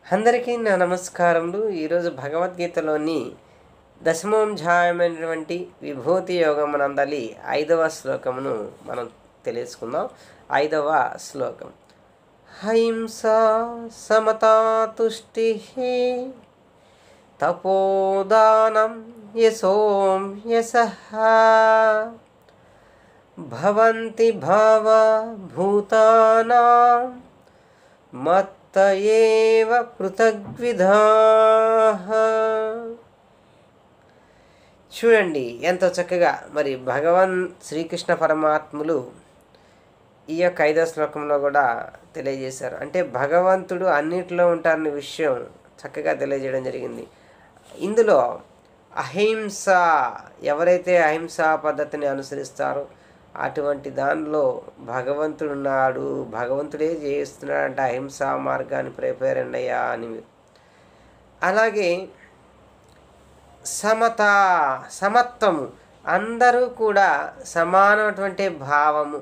అందరికీ నా నమస్కారములు ఈరోజు భగవద్గీతలోని దశమోధ్యాయమైనటువంటి విభూతి యోగమునందలి ఐదవ శ్లోకమును మనం తెలుసుకుందాం ఐదవ శ్లోకం హైంసా సమతా తుష్టి తపోదానం యశోం యశ భవంతి భావ భూతానాం మత్త ఏవ పృథగ్విధా చూడండి ఎంతో చక్కగా మరి భగవన్ శ్రీకృష్ణ పరమాత్ములు ఈ యొక్క ఐదో శ్లోకంలో కూడా తెలియజేశారు అంటే భగవంతుడు అన్నిటిలో ఉంటారనే విషయం చక్కగా తెలియజేయడం జరిగింది ఇందులో అహింస ఎవరైతే అహింసా పద్ధతిని అనుసరిస్తారో అటువంటి దానిలో భగవంతుడు ఉన్నాడు భగవంతుడే చేస్తున్నాడంటే అహింసా మార్గాన్ని ప్రిపేర్ అయ్యా అని అలాగే సమత సమత్వము అందరూ కూడా సమానమైనటువంటి భావము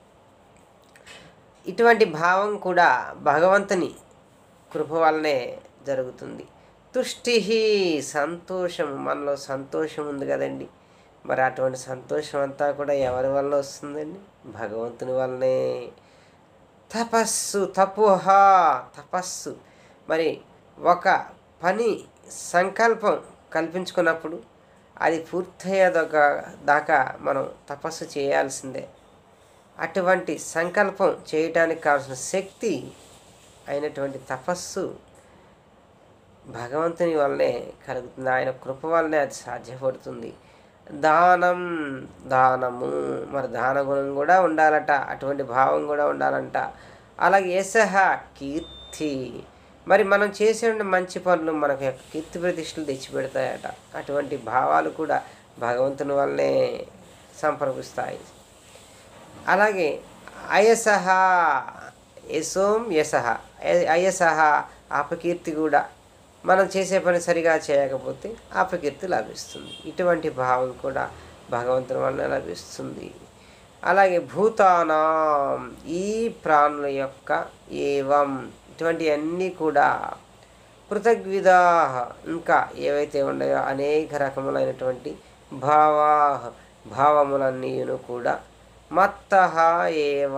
ఇటువంటి భావం కూడా భగవంతుని కృప వల్లనే జరుగుతుంది తుష్టి సంతోషం మనలో సంతోషం ఉంది కదండి మరి అటువంటి సంతోషం అంతా కూడా ఎవరి వల్ల వస్తుందండి భగవంతుని వల్లనే తపస్సు తపోహ తపస్సు మరి ఒక పని సంకల్పం కల్పించుకున్నప్పుడు అది పూర్తయ్యేదొక దాకా మనం తపస్సు చేయాల్సిందే అటువంటి సంకల్పం చేయటానికి కావాల్సిన శక్తి అయినటువంటి తపస్సు భగవంతుని వల్లనే కలుగుతుంది ఆయన కృప వల్లనే అది సాధ్యపడుతుంది దానం దానము మరి దాన గుణం కూడా ఉండాలట అటువంటి భావం కూడా ఉండాలంట అలాగే యశహ కీర్తి మరి మనం చేసే మంచి పనులు మనకు యొక్క కీర్తి ప్రతిష్టలు తెచ్చిపెడతాయట అటువంటి భావాలు కూడా భగవంతుని వల్లనే సంప్రమిస్తాయి అలాగే అయసహ యశోం యశహ అయసహ అపకీర్తి కూడా మనం చేసే పని సరిగా చేయకపోతే అపకీర్తి లభిస్తుంది ఇటువంటి భావం కూడా భగవంతుని వలన లభిస్తుంది అలాగే భూతానం ఈ ప్రాణుల యొక్క ఏవం ఇటువంటి అన్నీ కూడా పృథగ్విధా ఇంకా ఏవైతే ఉన్నాయో అనేక రకములైనటువంటి భావా భావములన్నీను కూడా మత్త ఏవ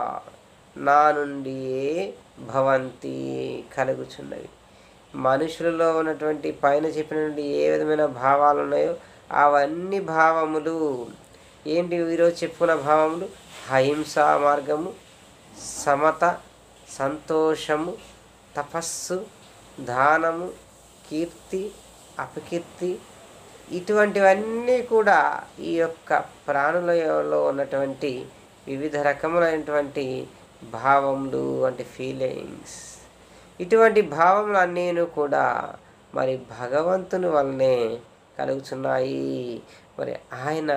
నా నుండియే భవంతి కలుగుచున్నవి మనుషులలో ఉన్నటువంటి పైన చెప్పినటువంటి ఏ విధమైన భావాలు ఉన్నాయో అవన్నీ భావములు ఏంటి ఈరోజు చెప్పుకున్న భావములు అహింసా మార్గము సమత సంతోషము తపస్సు దానము కీర్తి అపకీర్తి ఇటువంటివన్నీ కూడా ఈ యొక్క ప్రాణులలో ఉన్నటువంటి వివిధ రకములైనటువంటి భావములు అంటే ఫీలింగ్స్ ఇటువంటి భావములన్నీను కూడా మరి భగవంతుని వల్లనే కలుగుతున్నాయి మరి ఆయన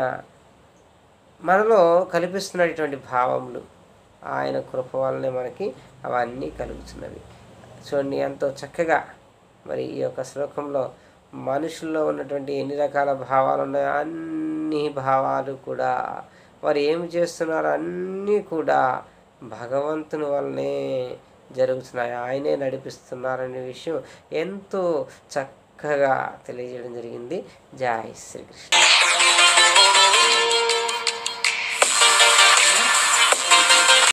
మనలో కల్పిస్తున్నటువంటి భావములు ఆయన కృప వల్లనే మనకి అవన్నీ కలుగుతున్నవి చూడండి ఎంతో చక్కగా మరి ఈ యొక్క శ్లోకంలో మనుషుల్లో ఉన్నటువంటి ఎన్ని రకాల భావాలు ఉన్నాయో అన్ని భావాలు కూడా వారు ఏమి చేస్తున్నారో అన్నీ కూడా భగవంతుని వల్లనే జరుగుతున్నాయి ఆయనే నడిపిస్తున్నారనే విషయం ఎంతో చక్కగా తెలియజేయడం జరిగింది జై శ్రీకృష్ణ